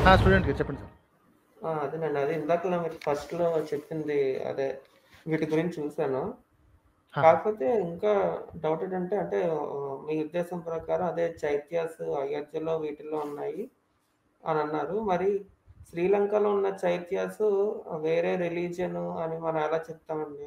స్టూడెంట్‌కి చెప్పండి సార్. ఆ! అదేనండి. అదే ఇందాకలా మీరు ఫస్ట్‌లో చెప్పింది అదే వీటి గురించి చూసాను. ఆహా! కాకపోతే ఇంకా డౌట్ ఏంటంటే అంటే ఆహ్, మీ ఉద్దేశం ప్రకారం అదే చైత్యాస్ అయోధ్యలో వీటిల్లో ఉన్నాయి అనన్నారు. మరి శ్రీలంకలో ఉన్న చైత్యాసు వేరే రిలీజియన్ అని మనం ఎలా చెప్తామండి?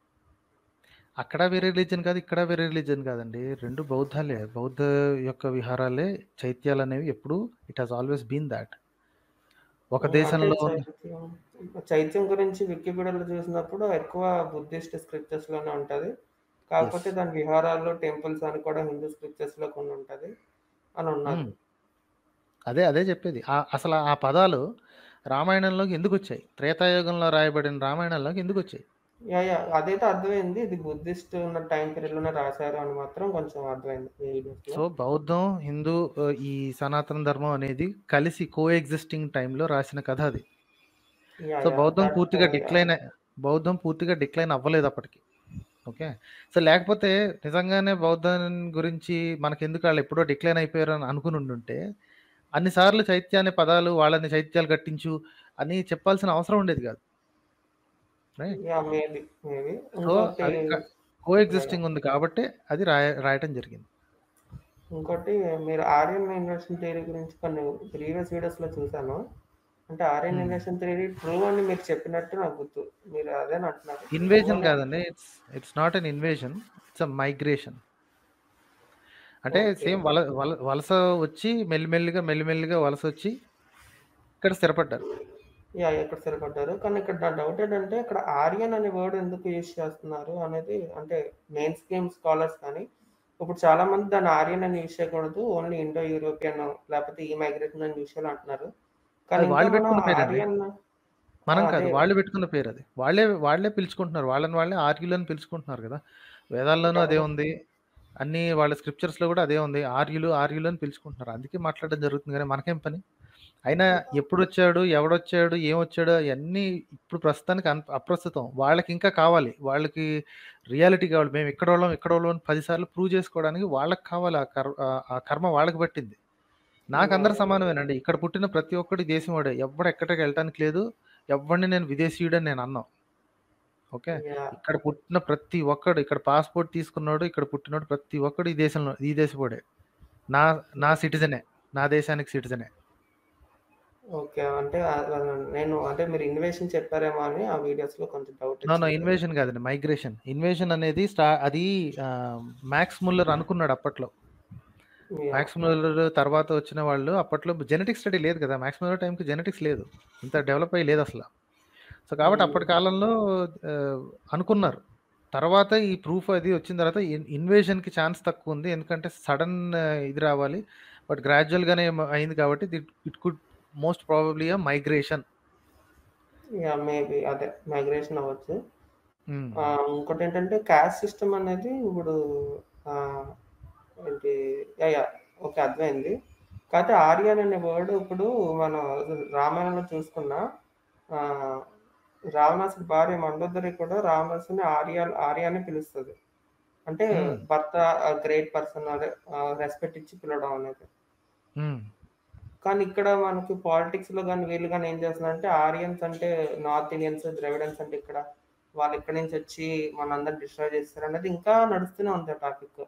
అక్కడ వేరే రిలీజియన్ కాదు. ఇక్కడ వేరే రిలీజియన్ కాదండి. 2 బౌద్ధాలే. బౌద్ధ యొక్క విహారాలే చైత్యాలనేవి ఎప్పుడూ it has always been thought. ఒక హ్మ్. అంటే దేశంలో ఉన్న చైత్యం చైత్యం గురించి వికీపీడియాలో చూసినప్పుడు ఎక్కువ బుద్ధిస్ట్ స్క్రిప్చర్స్‌లోనే ఉంటది. కాకపోతే యెస్. దాని విహారాలు, టెంపుల్స్ అని కూడా హిందూ స్క్రిప్చర్స్‌లో కొన్ని ఉంటది అని ఉన్నారు. హ్మ్. అదే అదే చెప్పేది. ఆహ్, అసల ఆ పదాలు రామాయణంలోకి ఎందుకొచ్చాయి? త్రేతాయుగంలో రాయబడిన రామాయణంలోకి ఎందుకొచ్చాయి? యాహ్! యాహ్! అదైతే అర్థమైంది. ఇది బుద్ధిస్ట్ ఉన్న టైమ్ పీరియడ్‌లోనే రాశారు అని మాత్రం కొంచెం అర్థమైంది ఈ వీడియోస్‌లో. సో, బౌద్ధం, హిందూ ఆహ్, ఈ సనాతన ధర్మం అనేది కలిసి కోఎగ్జిస్టింగ్ టైమ్‌లో రాసిన కథ అది. యాహ్! So, yeah! బౌద్ధం దట్ పూర్తిగా యాహ్! డిక్లైన్ అ బౌద్ధం పూర్తిగా డిక్లైన్ అవ్వలేదు అప్పటికి. ఓకే. సో, లేకపోతే నిజంగానే బౌద్ధం గురించి మనకెందుకు ఆళ్ళెప్పుడో డిక్లైన్ అయిపోయారని అనుకునుండుంటే, అన్ని సార్లు చైత్య అనే పదాలు వాళ్ళని చైత్యాలు కట్టించు అని చెప్పాల్సిన అవసరం ఉండేది కాదు. Right. Yeah! Maybe. Maybe. So, ఇంకోటి అది క యాహ్! యాహ్! కోఎగ్జిస్టింగ్ ఉంది కాబట్టే అది రాయ రాయటం జరిగింది. ఇంకోటి మీరు ఆర్యన్ ఇన్వెషన్ థియరీ గురించి కొన్ని ప్రీవియస్ వీడియోస్‌లో చూసాను. అంటే ఆర్యన్ హ్మ్. ఇన్వెషన్ థియరీ ట్రూ అని మీరు చెప్పినట్టు నాకు గుర్తు. మీరు అదేనా అంటున్నారు? ట్రూ ఇన్వేజన్ అని కాదండి. It's it's not an invasion. It's a migration. అంటే ఓకే. సేమ్ వల వల వలస వచ్చి మెల్లిమెల్లిగా, మెల్లిమెల్లిగా వలసొచ్చి ఇక్కడ స్థిరపడ్డారు. యాహ్! ఇక్కడ స్థిరపడ్డారు. కానీ ఇక్కడ నా డౌట్ ఏంటంటే ఇక్కడ ఆర్యన్ అనే వర్డ్ ఎందుకు యూజ్ చేస్తున్నారు అనేది అంటే మెయిన్ స్ట్రీమ్ స్కాలర్స్ కానీ ఇప్పుడు చాలా మంది దాన్ని ఆర్యన్ అని యూజ్ చేయకూడదు. ఓన్లీ ఇండో యూరోపియన్ లేకపోతే ఈ మైగ్రేషన్ అని యూజ్ చేయాలి అంటున్నారు. కానీ అది ఇంకా వాళ్ళు మనం పెట్టుకున్న పేరండి. ఆర్యన్ ఆ! మనం కాదు. అదే వాళ్ళు పెట్టుకున్న పేరది. వాళ్ళే వాళ్ళే పిలుచుకుంటున్నారు. వాళ్ళని వాళ్ళే ఆర్యులని పిలుచుకుంటున్నారు కదా! వేదాల్లోనూ అదే డెవలప్ ఉంది. అన్ని వాళ్ళ స్క్రిప్చర్స్‌లో కూడా అదే ఉంది. ఆర్యులు, ఆర్యులు అని పిలుచుకుంటున్నారు. అందుకే మాట్లాడడం జరుగుతుంది గానీ మనకేం పని? అయినా ఎప్పుడొచ్చాడు? ఎవడొచ్చాడు? ఏమొచ్చాడు? అయన్నీ ఇప్పుడు ప్రస్తుతానికి అన్ అప్రస్తుతం. వాళ్ళకింకా కావాలి. వాళ్ళకి రియాలిటీ కావాలి. మేము ఇక్కడోళ్ళం, ఇక్కడోళ్ళం అని 10 సార్లు ప్రూవ్ చేసుకోవడానికి వాళ్ళకి కావాలి. ఆ కర్ ఆహ్, ఆ కర్మ వాళ్ళకి పట్టింది. నాకందరూ యాహ్! సమానమేనండి. ఇక్కడ పుట్టిన ప్రతి ఒక్కడు ఈ దేశం వాడే. ఎవ్వడు ఎక్కడికి వెళ్ళటానికి లేదు. ఎవ్వడిని నేను విదేశీయుడని నేను అనను. ఓకే. యాహ్! ఇక్కడ పుట్టిన ప్రతి ఒక్కడు ఇక్కడ పాస్‌పోర్ట్ తీసుకున్నోడు, ఇక్కడ పుట్టినోడు ప్రతి ఒక్కడు ఈ దేశంలో ఈ దేశపోడే. నా నా సిటిజనే. నా దేశానికి సిటిజనే. ఓకే. అంటే ఆహ్, ఆహ్, నేను అంటే మీరు ఇన్వేషన్ చెప్పారేమో అని ఆ వీడియోస్‌లో కొంచెం డౌట్ నో. నో. వచ్చింది. ఇన్వేషన్ కాదండి. మైగ్రేషన్. ఇన్వేషన్ అనేది స్టా అది ఆహ్, మాక్స్ ముల్లర్ అనుకున్నాడు అప్పట్లో. యాహ్! మాక్స్ ముల్లర్ తర్వాత వచ్చిన వాళ్ళు అప్పట్లో జెనెటిక్స్ స్టడీ లేదు కదా! మాక్స్ ముల్లర్ టైంకి జెనెటిక్స్ లేదు. ఇంత డెవలప్ అయ్యి లేదసల. సో, కాబట్టి అప్పటి హ్మ్. కాలంలో ఆహ్, అనుకున్నారు. తర్వాత ఈ ప్రూఫ్ అది వచ్చిన తర్వాత ఇన్ ఇన్వేషన్‌కి ఛాన్స్ తక్కువుంది. ఎందుకంటే సడెన్ ఇది రావాలి. బట్ గ్రాడ్యుయల్‌గానే మ అయింది కాబట్టి that it could most probably a migration. Yeah! Maybe అదే మైగ్రేషన్ అవ్వచ్చు. హ్మ్. ఆహ్, ఇంకోటేంటంటే కాస్ట్ సిస్టమ్ అనేది ఇప్పుడు ఆహ్, ఏంటి యాహ్! యాహ్! ఓకే. అర్థమైంది. కాకపోతే ఆర్యన్ అనే వర్డ్ ఇప్పుడు మనం రామాయణంలో చూసుకున్నా ఆహ్, రావణాసుడి భార్య మండోదరి కూడా రావణాసుడిని ఆర్య ఆర్య అని పిలుస్తది. అంటే హ్మ్. భర్త ఆహ్, గ్రేట్ పర్సన్ అదే ఆహ్, రెస్పెక్ట్ ఇచ్చి పిలవడం అనేది. హ్మ్. కానీ ఇక్కడ మనకి పాలిటిక్స్‌లో గాని, వీళ్ళు గాని ఏం చేస్తున్నారంటే ఆరియన్స్ అంటే నార్త్ ఇండియన్స్, ద్రవిడన్స్ అంటే ఇక్కడ వాళ్ళు ఇక్కడి నుంచి వచ్చి మనందరిని డిస్ట్రాయ్ చేస్తారనేది ఇంకా నడుస్తూనే ఉంది ఆ topic.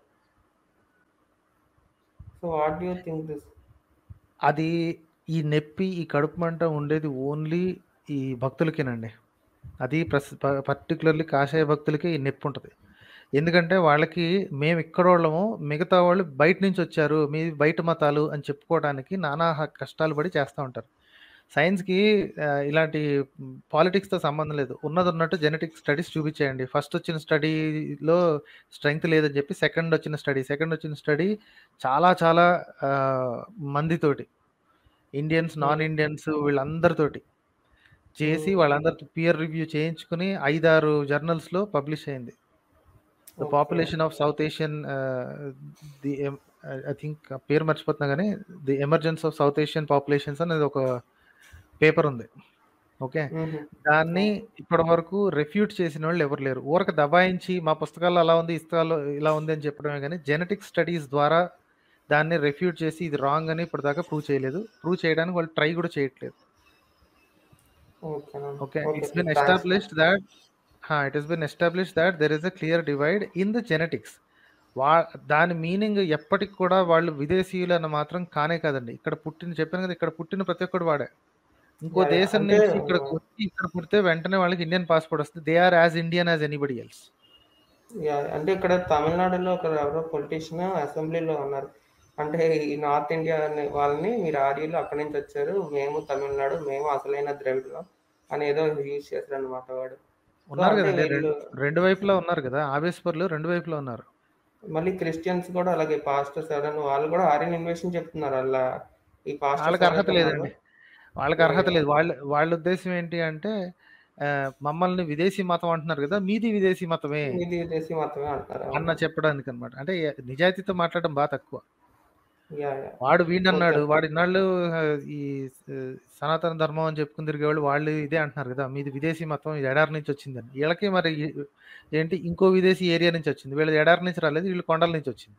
So, what do you think this? అది ఈ నొప్పి, ఈ కడుపు మంట ఉండేది ఓన్లీ ఈ భక్తులకేనండి. అది ప్రస్ ప పర్టిక్యులర్‌లీ కాషాయ భక్తులకే ఈ నొప్పుంటది. ఎందుకంటే వాళ్ళకి మేము ఇక్కడోళ్ళము, మిగతా వాళ్ళు బయట నుంచొచ్చారు. మీవి బయట మతాలు అని చెప్పుకోవడానికి నానా హ కష్టాలు పడి చేస్తా ఉంటారు. సైన్స్‌కి ఆహ్, ఇలాంటి హ్మ్, పాలిటిక్స్‌తో సంబంధం లేదు. ఉన్నదున్నట్టు జెనెటిక్ స్టడీస్ చూపించేయండి. ఫస్ట్ వచ్చిన స్టడీలో స్ట్రెంగ్త్ లేదని చెప్పి సెకండ్ వచ్చిన స్టడీ, సెకండ్ వచ్చిన స్టడీ చాలా చాలా ఆహ్, మందితోటి ఇండియన్స్, నాన్ హ్మ్. ఇండియన్స్ వీళ్ళందరితోటి చేసి హ్మ్. వాళ్ళందరితో పియర్ రివ్యూ చేయించుకొని 5, 6 జర్నల్స్‌లో పబ్లిష్ అయింది. The okay. Population of South Asian ah, the um I think పేరు మర్చిపోతున్నా గానీ, the emergence of South Asian populations అనేది ఒక పేపర్ ఉంది. ఓకే. హుహు. దాన్ని ఓకే. ఇప్పటి వరకు రెఫ్యూట్ చేసినోళ్ళు ఎవరు లేరు. ఊరక దబాయించి మా పుస్తకాల్లో అలా ఉంది, ఇస్తకాల్లో ఇలా ఉంది అని చెప్పడమే గానీ, జెనెటిక్ స్టడీస్ ద్వారా దాన్ని రెఫ్యూట్ చేసి ఇది రాంగ్ అని ఇప్పటిదాకా ప్రూవ్ చేయలేదు ప్రూవ్ చేయడానికి వాళ్ళు ట్రై కూడా చేయట్లేదు ఓకేనండి okay okay it's sir been thanks established that it has been establish that there is a clear divide in the genetics వా దాని మీనింగ్ ఎప్పటికి కూడా వాళ్ళు విదేశీయులు అన్న మాత్రం కానే కాదండి ఇక్కడ పుట్టిన చెప్పాను కదా ఇక్కడ పుట్టిన ప్రతి ఒక్కడు వాడే ఇంకో యా యా దేశం అంటే నుంచి ఇక్కడ వచ్చి ఇక్కడ పుడితే వెంటనే వాళ్ళకి ఇండియన్ పాస్పోర్ట్ వస్తుంది they are as Indian as anybody else yeah అంటే ఇక్కడ తమిళనాడులో ఒక ఎవరో పొలిటీషియన్ అసెంబ్లీలో ఉన్నారు అంటే ఈ నార్త్ ఇండియా అనే వాళ్ళని మీరు ఆర్యులు అక్కడి నుంచి వచ్చారు మేము తమిళనాడు మేము అసలైన ద్రవిడులం అని ఏదో యూజ్ చేశారు అనమాట వాడు సో ఉన్నారు అంటే కదండి వీళ్ళు రెండు రెండు వైపులా ఉన్నారు కదా ఆవేశపరులు రెండు వైపులా ఉన్నారు మళ్ళీ క్రిస్టియన్స్ కూడా అలాగే పాస్టర్స్ ఎవరైనా వాళ్ళు కూడా ఆర్యన్ ఇన్వేషన్ చెప్తున్నారు అలా ఈ పాస్టర్స్ వాళ్ళకి అర్హత ఎవరైతే ఉన్నారో లేదండి వాళ్ళకి అర్హత లేదు వాళ్ళ వాళ్ళ ఉద్దేశం ఏంటి అంటే ఆ, మమ్మల్ని విదేశీ మతం అంటున్నారు కదా మీది విదేశీ మతమే ఇది విదేశీ మాత్రమే అంటారు అన్న అవును చెప్పడానికి అనమాట అంటే నిజాయితీతో మాట్లాడడం బాగా తక్కువ యా యా వాడు ఓకే వీడన్నాడు వాడు ఇన్నాళ్ళు ఆ, ఈ ఆ, సనాతన ధర్మం అని చెప్పుకుని తిరిగేవాళ్ళు వాళ్ళు ఇదే అంటున్నారు కదా మీది విదేశీ మతం ఇది ఎడారి నుంచి వచ్చిందని వీళ్ళకి మరి ఈ- ఏంటి ఇంకో విదేశీ ఏరియా నుంచి వచ్చింది వీళ్ళది ఎడారి నుంచి రాలేదు వీళ్ళు కొండల నుంచి వచ్చింది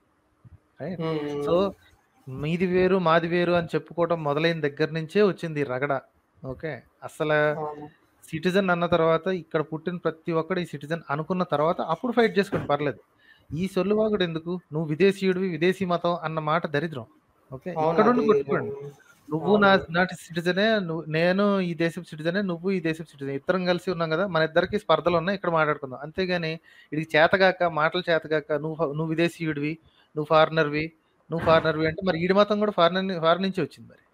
రైట్ సో మీది వేరు మాది వేరు అని చెప్పుకోవడం మొదలైన దగ్గర నుంచే వచ్చింది ఈ రగడ ఓకే అసలు అవును సిటిజన్ అన్న తర్వాత ఇక్కడ పుట్టిన ప్రతి ఒక్కడు ఈ సిటిజన్ అనుకున్న తర్వాత అప్పుడు ఫైట్ చేసుకోండి పర్లేదు ఈ సొల్లువాగుడు ఎందుకు నువ్వు విదేశీయుడివి విదేశీ మతం అన్న మాట దరిద్రం ఓకే అవును ఇక్కడ ఉండి అది కొట్టుకోండి నువ్వు నా అవును నాటి సిటిజనే నువ్వు నేను ఈ దేశపు సిటిజనే నువ్వు ఈ దేశపు సిటిజన్ ఇద్దరం కలిసి ఉన్నాం కదా మన ఇద్దరికి స్పర్ధలు ఉన్నాయి ఇక్కడ మాట్లాడుకుందాం అంతేగాని ఇది చేతగాక మాటలు చేతగాక నువ్వు నువ్వు విదేశీయుడివి నువ్వు ఫారినర్వి నువ్వు ఫారినర్వి అంటే మరి ఈడి మతం కూడా ఫారినర్ ఫారిన్ నుంచి వచ్చింది మరి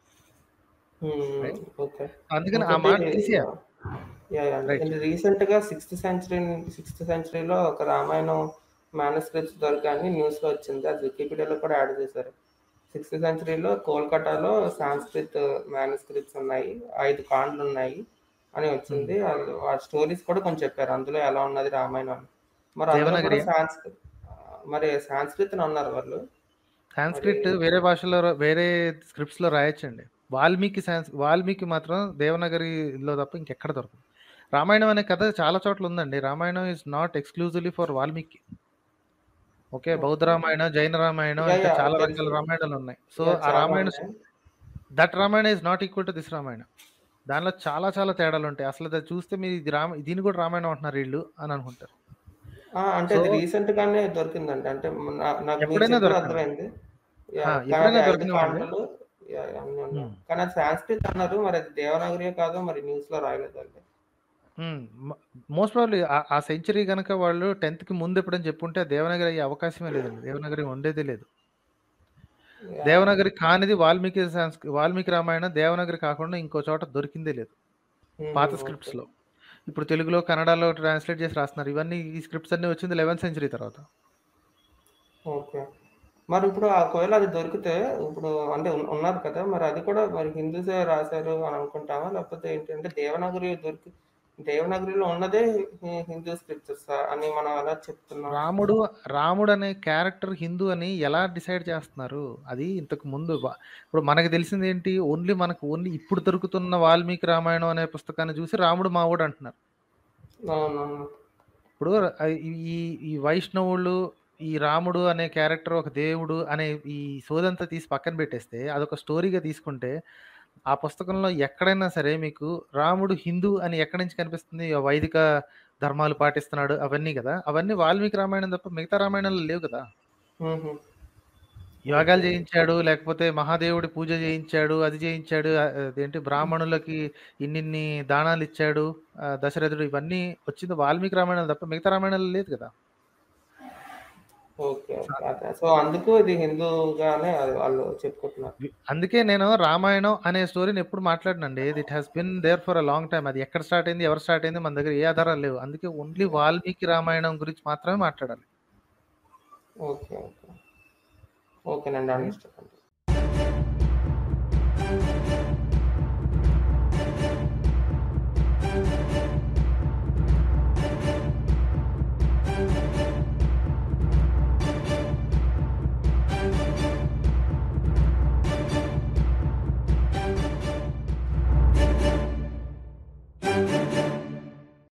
రైట్ ఓకే అందుకని ఆ ఇంకోటి మాట తీసేయాలి యా యా రైట్ రీసెంట్ గా సిక్స్త్ సెంచరీ సిక్స్త్ సెంచరీలో ఒక రామాయణం మ్యానుస్క్రిప్ట్స్ దొరకని న్యూస్ లో వచ్చింది అది వికీపీడియాలో కూడా యాడ్ చేశారు సిక్స్త్ సెంచరీలో కోల్కతాలో సాంస్క్రిత్ మ్యానుస్క్రిప్ట్స్ ఉన్నాయి ఐదు కాండ్లు ఉన్నాయి అని వచ్చింది అది- ఆ స్టోరీస్ కూడా కొంచెం చెప్పారు అందులో ఎలా ఉన్నది రామాయణం అని మరి అందులో కూడా దేవనాగరి సాంస్క్రిత్ మరి సాంస్క్రిత్ అని అన్నారు వాళ్ళు మరి సాంస్క్రిట్ వేరే భాషలో రా- వేరే స్క్రిప్ట్స్ లో రాయొచ్చండి వాల్మీకి సాన్స్ వాల్మీకి మాత్రం దేవనగరిలో తప్ప ఇంకెక్కడ దొరకదు రామాయణం అనే కథ చాలా చోట్ల ఉందండి Ramayanam is not exclusively for Valmiki okay బౌద్ధ రామాయణం జైన రామాయణం యా ఇంకా యా చాలా తెలుసు రకాల రామాయణాలు ఉన్నాయి సో యా ఆ చాలా రామాయణ ఉన్నాయి that Ramayana is not equal to this Ramayana దానిలో చాలా చాలా తేడాలు ఉంటాయి అసలు అది చూస్తే మీరు ఇది రామ దీన్ని కూడా రామాయణం అంటున్నారు వీళ్ళు అని అనుకుంటారు ఆ, అంటే సో అది రీసెంట్ గానే దొరికిందండి అంటే నా- నాకు మీరు ఎప్పుడైనా చెప్పిన దొరకండి అర్థమైంది యా ఆ, కానీ ఎప్పుడైనా అది ఐదు దొరికినవ్వండి కాండలు యా, యా, అన్ని ఉన్నాయి ఉమ్. కానీ అది సాంస్క్రిట్ అన్నారు మరి అది దేవనాగరియో కాదో మరి న్యూస్ లో రాయలేదు అండి మోస్ట్ ప్రాబ్లీ ఆ సెంచరీ కనుక వాళ్ళు టెన్త్ కి ముందు ఎప్పుడని చెప్పుంటే దేవనగరి అయ్యే అవకాశమే లేదండి దేవనగరి ఉండేదే లేదు యా దేవనగరి కానిది వాల్మీకి సంస్క- వాల్మీకి రామాయణం దేవనగరి కాకుండా ఇంకో చోట దొరికిందే లేదు పాత ఓకే స్క్రిప్ట్స్ లో ఇప్పుడు తెలుగులో కన్నడలో ట్రాన్స్లేట్ చేసి రాస్తున్నారు ఇవన్నీ ఈ స్క్రిప్ట్స్ అన్ని వచ్చింది లెవెన్త్ సెంచరీ తర్వాత ఓకే మరి ఇప్పుడు ఒకవేళ అది దొరికితే ఇప్పుడు అంటే ఉన్- ఉన్నారు కదా మరి అది కూడా మరి హిందూసే రాశారు అని అనుకుంటామా లేకపోతే ఏంటంటే దేవనాగరి దొరికి దేవనాగరిలో ఉన్నదే హి- హిందూ స్క్రిప్చర్స్ అని మనం అలా చెప్తున్నాం రాముడు రాముడు అనే క్యారెక్టర్ హిందూ అని ఎలా డిసైడ్ చేస్తున్నారు అది ఇంతకు ముందు వా- ఇప్పుడు మనకు తెలిసింది ఏంటి ఓన్లీ మనకు ఓన్లీ ఇప్పుడు దొరుకుతున్న వాల్మీకి రామాయణం అనే పుస్తకాన్ని చూసి రాముడు మావుడు అంటున్నారు అవునవును ఇప్పుడు ఆ ఈ ఈ- ఈ వైష్ణవులు ఈ రాముడు అనే క్యారెక్టర్ ఒక దేవుడు అనే ఈ సోదంతా తీసి పక్కన పెట్టేస్తే అదొక స్టోరీగా తీసుకుంటే ఆ పుస్తకంలో ఎక్కడైనా సరే మీకు రాముడు హిందూ అని ఎక్కడి నుంచి కనిపిస్తుంది ఆ వైదిక ధర్మాలు పాటిస్తున్నాడు అవన్నీ కదా అవన్నీ వాల్మీకి రామాయణం తప్ప మిగతా రామాయణంలో లేవు కదా మ్మ్. యాగాలు ఓకే చేయించాడు లేకపోతే మహాదేవుడి పూజ చేయించాడు అది చేయించాడు ఆ, అదేంటి బ్రాహ్మణులకి ఇన్నిన్ని దానాలు ఇచ్చాడు ఆ, దశరథుడు ఇవన్నీ వచ్చింది వాల్మీకి రామాయణం తప్ప మిగతా రామాయణంలో లేదు కదా ఓకే ఓకే అదే సో అందుకు ఇది హిందూగానే అది వాళ్ళు చెప్పుకుంటున్నారు వి- అందుకే నేను రామాయణం అనే స్టోరీని ఎప్పుడు మాట్లాడినండి it has been there for a long time అది ఎక్కడ స్టార్ట్ అయింది ఎవరు స్టార్ట్ అయింది మన దగ్గర ఏ ఆధారాలు లేవు అందుకే ఓన్లీ వాల్మీకి రామాయణం గురించి మాత్రమే మాట్లాడాలి ఓకే ఓకే ఓకేనండి అండర్స్టాండ్